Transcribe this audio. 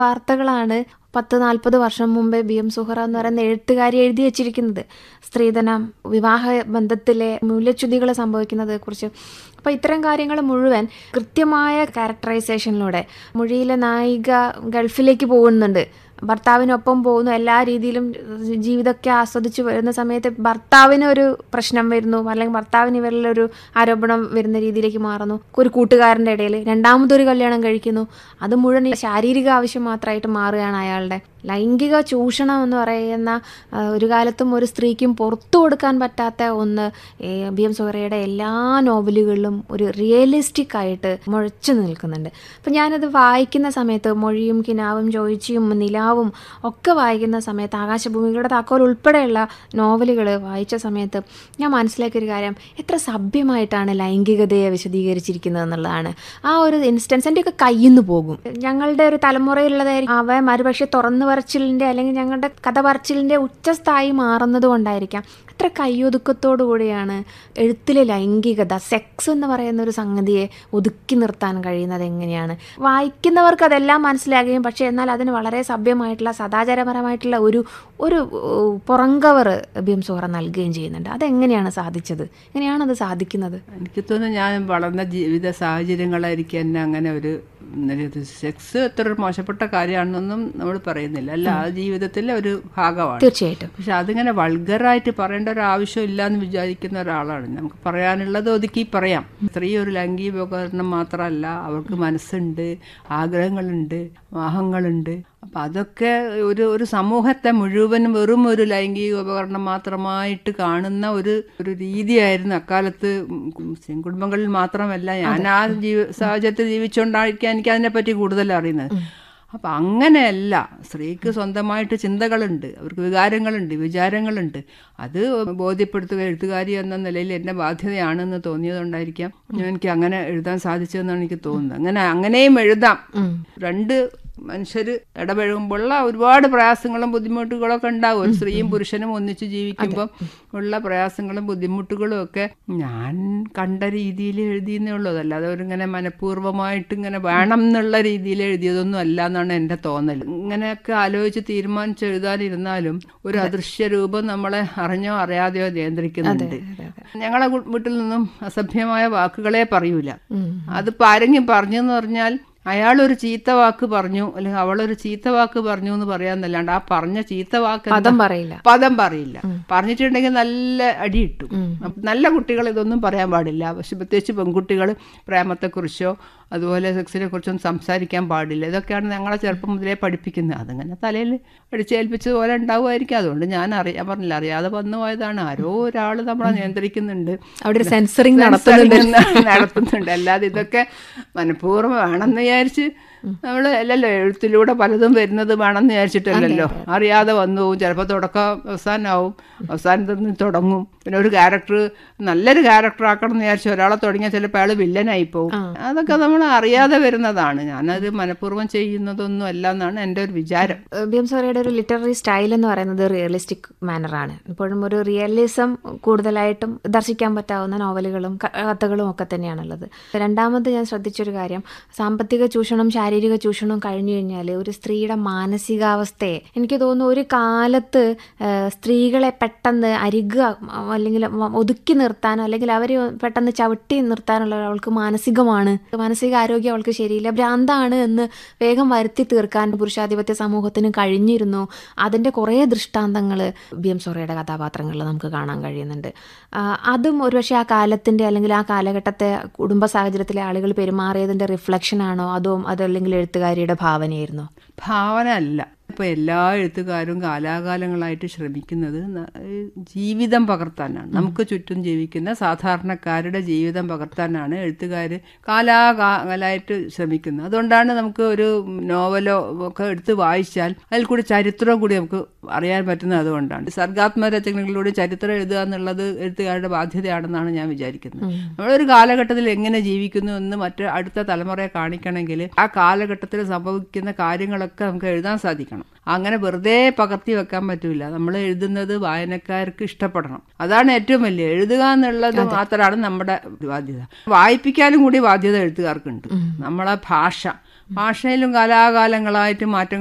വാർത്തകളാണ് പത്ത് നാൽപ്പത് വർഷം മുമ്പേ ബി എം സുഹറ എന്ന് പറയുന്ന എഴുത്തുകാരി എഴുതി വച്ചിരിക്കുന്നത് സ്ത്രീധനം വിവാഹ ബന്ധത്തിലെ മൂല്യച്യുതികൾ സംഭവിക്കുന്നതെ കുറിച്ച് അപ്പോൾ ഇത്തരം കാര്യങ്ങൾ മുഴുവൻ കൃത്യമായ ക്യാരക്ടറൈസേഷനിലൂടെ മൊഴിയിലെ നായിക ഗൾഫിലേക്ക് പോകുന്നുണ്ട് ഭർത്താവിനൊപ്പം പോകുന്നു എല്ലാ രീതിയിലും ജീവിതമൊക്കെ ആസ്വദിച്ച് വരുന്ന സമയത്ത് ഭർത്താവിന് ഒരു പ്രശ്നം വരുന്നു അല്ലെങ്കിൽ ഭർത്താവിന് ഇവരിലൊരു ആരോപണം വരുന്ന രീതിയിലേക്ക് മാറുന്നു ഒരു കൂട്ടുകാരൻ്റെ ഇടയിൽ രണ്ടാമതൊരു കല്യാണം കഴിക്കുന്നു അത് മുഴുവൻ ഈ ശാരീരിക ആവശ്യം മാത്രമായിട്ട് മാറുകയാണ് അയാളുടെ ലൈംഗിക ചൂഷണം എന്ന് പറയുന്ന ആ, ഒരു കാലത്തും ഒരു സ്ത്രീക്കും പുറത്തു കൊടുക്കാൻ പറ്റാത്ത ഒന്ന് ഏ, ബി എം സുഹറയുടെ എല്ലാ നോവലുകളിലും ഒരു റിയലിസ്റ്റിക് ആയിട്ട് മുഴച്ചു നിൽക്കുന്നുണ്ട് അപ്പം ഞാനത് വായിക്കുന്ന സമയത്ത് മൊഴിയും കിനാവും ജോയിച്ചിയും നിലാവും ഒക്കെ വായിക്കുന്ന സമയത്ത് ആകാശഭൂമികളുടെ താക്കോൽ ഉൾപ്പെടെയുള്ള നോവലുകൾ വായിച്ച സമയത്ത് ഞാൻ മനസ്സിലാക്കിയൊരു കാര്യം എത്ര സഭ്യമായിട്ടാണ് ലൈംഗികതയെ വിശദീകരിച്ചിരിക്കുന്നത് എന്നുള്ളതാണ് ആ ഒരു ഇൻസ്റ്റൻസ് എൻ്റെയൊക്കെ കയ്യിൽ നിന്ന് പോകും ഞങ്ങളുടെ ഒരു തലമുറയിലുള്ളതായിരിക്കും അവ മറുപക്ഷെ തുറന്നു പറച്ചിലിൻ്റെ അല്ലെങ്കിൽ ഞങ്ങളുടെ കഥ പറച്ചിലിൻ്റെ ഉച്ചസ്ഥായി മാറുന്നത് കൊണ്ടായിരിക്കാം എത്ര കയ്യൊതുക്കത്തോടു കൂടിയാണ് എഴുത്തിലെ ലൈംഗികത സെക്സ് എന്ന് പറയുന്ന ഒരു സംഗതിയെ ഒതുക്കി നിർത്താൻ കഴിയുന്നത് എങ്ങനെയാണ് വായിക്കുന്നവർക്ക് അതെല്ലാം മനസ്സിലാകുകയും പക്ഷേ എന്നാൽ അതിന് വളരെ സഭ്യമായിട്ടുള്ള സദാചാരപരമായിട്ടുള്ള ഒരു ഒരു ഏഹ്, പുറംകവർ ബി എം സുഹറ നൽകുകയും ചെയ്യുന്നുണ്ട് അതെങ്ങനെയാണ് സാധിച്ചത് എങ്ങനെയാണ് അത് സാധിക്കുന്നത് എനിക്ക് തോന്നുന്നു ഞാൻ വളർന്ന ജീവിത സാഹചര്യങ്ങളായിരിക്കും എന്നെ അങ്ങനെ ഒരു സെക്സ് എത്ര ഒരു മോശപ്പെട്ട കാര്യമാണെന്നൊന്നും നമ്മൾ പറയുന്നില്ല അല്ല ആ ജീവിതത്തിലെ ഒരു ഭാഗമാണ് തീർച്ചയായിട്ടും പക്ഷെ അതിങ്ങനെ വൾഗറായിട്ട് പറയേണ്ട ഒരു ആവശ്യം ഇല്ല എന്ന് വിചാരിക്കുന്ന ഒരാളാണ് നമുക്ക് പറയാനുള്ളത് ഒതുക്കി പറയാം സ്ത്രീ ഒരു ലൈംഗിക ഉപകരണം മാത്രമല്ല അവർക്ക് മനസ്സുണ്ട് ആഗ്രഹങ്ങളുണ്ട് മോഹങ്ങളുണ്ട് അപ്പം അതൊക്കെ ഒരു ഒരു സമൂഹത്തെ മുഴുവനും വെറും ഒരു ലൈംഗിക ഉപകരണം മാത്രമായിട്ട് കാണുന്ന ഒരു ഒരു രീതിയായിരുന്നു അക്കാലത്ത് മുസ്ലിം കുടുംബങ്ങളിൽ മാത്രമല്ല ഞാൻ ആ ജീവ സാഹചര്യത്തിൽ ജീവിച്ചുകൊണ്ടായിരിക്കാം എനിക്ക് അതിനെപ്പറ്റി കൂടുതൽ അറിയുന്നത് അപ്പം അങ്ങനെയല്ല സ്ത്രീക്ക് സ്വന്തമായിട്ട് ചിന്തകളുണ്ട് അവർക്ക് വികാരങ്ങളുണ്ട് വിചാരങ്ങളുണ്ട് അത് ബോധ്യപ്പെടുത്തുക എഴുത്തുകാരി എന്ന നിലയിൽ എൻ്റെ ബാധ്യതയാണെന്ന് തോന്നിയതുകൊണ്ടായിരിക്കാം എനിക്ക് അങ്ങനെ എഴുതാൻ സാധിച്ചതെന്നാണ് എനിക്ക് തോന്നുന്നത് അങ്ങനെ അങ്ങനെയും എഴുതാം രണ്ട് മനുഷ്യർ ഇടപഴകുമ്പോഴുള്ള ഒരുപാട് പ്രയാസങ്ങളും ബുദ്ധിമുട്ടുകളും ഒക്കെ ഉണ്ടാവും ഒരു സ്ത്രീയും പുരുഷനും ഒന്നിച്ച് ജീവിക്കുമ്പോൾ ഉള്ള പ്രയാസങ്ങളും ബുദ്ധിമുട്ടുകളും ഒക്കെ ഞാൻ കണ്ട രീതിയിൽ എഴുതിയെന്നേ ഉള്ളൂ അതല്ലാതെ അവരിങ്ങനെ മനഃപൂർവ്വമായിട്ട് ഇങ്ങനെ വേണം എന്നുള്ള രീതിയിൽ എഴുതിയതൊന്നും അല്ല എന്നാണ് എൻ്റെ തോന്നൽ ഇങ്ങനെയൊക്കെ ആലോചിച്ച് തീരുമാനിച്ച് എഴുതാനിരുന്നാലും ഒരു അദൃശ്യ രൂപം നമ്മളെ അറിഞ്ഞോ അറിയാതെയോ നിയന്ത്രിക്കുന്നുണ്ട് ഞങ്ങളെ കു- വീട്ടിൽ നിന്നും അസഭ്യമായ വാക്കുകളെ പറയൂല അതിപ്പോൾ ആരെങ്കിലും പറഞ്ഞെന്ന് പറഞ്ഞാൽ അയാൾ ഒരു ചീത്ത വാക്ക് പറഞ്ഞു അല്ലെങ്കിൽ അവളൊരു ചീത്ത വാക്ക് പറഞ്ഞു എന്ന് പറയാന്നല്ലാണ്ട് ആ പറഞ്ഞ ചീത്ത വാക്ക് എന്താ? പദം പറയില്ല പദം പറയില്ല പറഞ്ഞിട്ടുണ്ടെങ്കിൽ നല്ല അടി കിട്ടും അപ്പൊ നല്ല കുട്ടികൾ ഇതൊന്നും പറയാൻ പാടില്ല പക്ഷെ പ്രത്യേകിച്ച് പെൺകുട്ടികൾ പ്രേമത്തെക്കുറിച്ചോ അതുപോലെ സെക്സിനെ കുറിച്ചൊന്നും സംസാരിക്കാൻ പാടില്ല ഇതൊക്കെയാണ് ഞങ്ങളെ ചെറുപ്പം മുതലേ പഠിപ്പിക്കുന്നത് അതങ്ങനെ തലയിൽ അടിച്ചേൽപ്പിച്ചത് പോലെ ഉണ്ടാവുമായിരിക്കും അതുകൊണ്ട് ഞാൻ അറിയാൻ പറഞ്ഞില്ല അറിയാതെ വന്നു പോയതാണ് ആരോ ഒരാൾ നമ്മളെ നിയന്ത്രിക്കുന്നുണ്ട് അവിടെ ഒരു സെൻസറിങ് നടത്തുന്നുണ്ട് നടത്തുന്നുണ്ട് അല്ലാതെ ഇതൊക്കെ മനഃപൂർവ്വം വേണമെന്ന് വിചാരിച്ച് നമ്മൾ അല്ലല്ലോ എഴുത്തിലൂടെ പലതും വരുന്നത് വേണമെന്ന് വിചാരിച്ചിട്ടല്ലല്ലോ അറിയാതെ വന്നു പോകും ചിലപ്പോൾ തുടക്കം അവസാനമാവും അവസാനത്തിൽ നിന്ന് തുടങ്ങും പിന്നെ ഒരു ക്യാരക്ടർ നല്ലൊരു ക്യാരക്ടർ ആക്കണം എന്ന് വിചാരിച്ച് ഒരാളെ തുടങ്ങിയാൽ ചിലപ്പോൾ അയാൾ വില്ലനായി പോകും അതൊക്കെ നമ്മൾ അറിയാതെ വരുന്നതാണ് ഞാനത് മനഃപൂർവ്വം ചെയ്യുന്നതൊന്നും അല്ല എന്നാണ് എൻ്റെ ഒരു വിചാരം ബി എം സോറയുടെ ഒരു ലിറ്റററി സ്റ്റൈൽ എന്ന് പറയുന്നത് റിയലിസ്റ്റിക് മാനറാണ് ഇപ്പോഴും ഒരു റിയലിസം കൂടുതലായിട്ടും ദർശിക്കാൻ പറ്റാവുന്ന നോവലുകളും ക- കഥകളും ഒക്കെ തന്നെയാണുള്ളത് രണ്ടാമത് ഞാൻ ശ്രദ്ധിച്ചൊരു കാര്യം സാമ്പത്തിക ചൂഷണം ശാരീരിക ചൂഷണം കഴിഞ്ഞു കഴിഞ്ഞാൽ ഒരു സ്ത്രീയുടെ മാനസികാവസ്ഥയെ എനിക്ക് തോന്നുന്നു ഒരു കാലത്ത് ആ, സ്ത്രീകളെ പെട്ടെന്ന് അരികുക അല്ലെങ്കിൽ ഒതുക്കി നിർത്താനോ അല്ലെങ്കിൽ അവരെ പെട്ടെന്ന് ചവിട്ടി നിർത്താനുള്ള അവൾക്ക് മാനസികമാണ് മാനസിക ആരോഗ്യം അവൾക്ക് ശരിയില്ല ഭ്രാന്താണ് എന്ന് വേഗം വരുത്തി തീർക്കാൻ പുരുഷാധിപത്യ സമൂഹത്തിന് കഴിഞ്ഞിരുന്നു അതിൻ്റെ കുറേ ദൃഷ്ടാന്തങ്ങൾ ബി എം സോറയുടെ കഥാപാത്രങ്ങളിൽ നമുക്ക് കാണാൻ കഴിയുന്നുണ്ട് ആ, അതും ഒരുപക്ഷെ ആ കാലത്തിൻ്റെ അല്ലെങ്കിൽ ആ കാലഘട്ടത്തെ കുടുംബ സാഹചര്യത്തിലെ ആളുകൾ പെരുമാറിയതിൻ്റെ റിഫ്ലക്ഷൻ ആണോ അതോ അതല്ലെങ്കിൽ എഴുത്തുകാരിയുടെ ഭാവനയായിരുന്നോ ഭാവന അല്ല ഇപ്പോൾ എല്ലാ എഴുത്തുകാരും കാലാകാലങ്ങളായിട്ട് ശ്രമിക്കുന്നത് ന- ഈ ജീവിതം പകർത്താനാണ് നമുക്ക് ചുറ്റും ജീവിക്കുന്ന സാധാരണക്കാരുടെ ജീവിതം പകർത്താനാണ് എഴുത്തുകാർ കാലാകാലായിട്ട് ശ്രമിക്കുന്നത് അതുകൊണ്ടാണ് നമുക്ക് ഒരു നോവലോ ഒക്കെ എടുത്ത് വായിച്ചാൽ അതിൽ കൂടി ചരിത്രം കൂടി നമുക്ക് അറിയാൻ പറ്റുന്നത് അതുകൊണ്ടാണ് സർഗാത്മക രചനകളിലൂടെ ചരിത്രം എഴുതുക എന്നുള്ളത് എഴുത്തുകാരുടെ ബാധ്യതയാണെന്നാണ് ഞാൻ വിചാരിക്കുന്നത് നമ്മളൊരു കാലഘട്ടത്തിൽ എങ്ങനെ ജീവിക്കുന്നു എന്ന് മറ്റ് അടുത്ത തലമുറയെ കാണിക്കണമെങ്കിൽ ആ കാലഘട്ടത്തിൽ സംഭവിക്കുന്ന കാര്യങ്ങളൊക്കെ നമുക്ക് എഴുതാൻ സാധിക്കണം അങ്ങനെ വെറുതെ പകർത്തി വെക്കാൻ പറ്റൂല നമ്മൾ എഴുതുന്നത് വായനക്കാർക്ക് ഇഷ്ടപ്പെടണം അതാണ് ഏറ്റവും വലിയ എഴുതുക എന്നുള്ളത് മാത്രമാണ് നമ്മുടെ ബാധ്യത വായിപ്പിക്കാനും കൂടി ബാധ്യത എഴുത്തുകാർക്കുണ്ട് നമ്മളെ ഭാഷ ഭാഷയിലും കാലാകാലങ്ങളായിട്ട് മാറ്റങ്ങൾ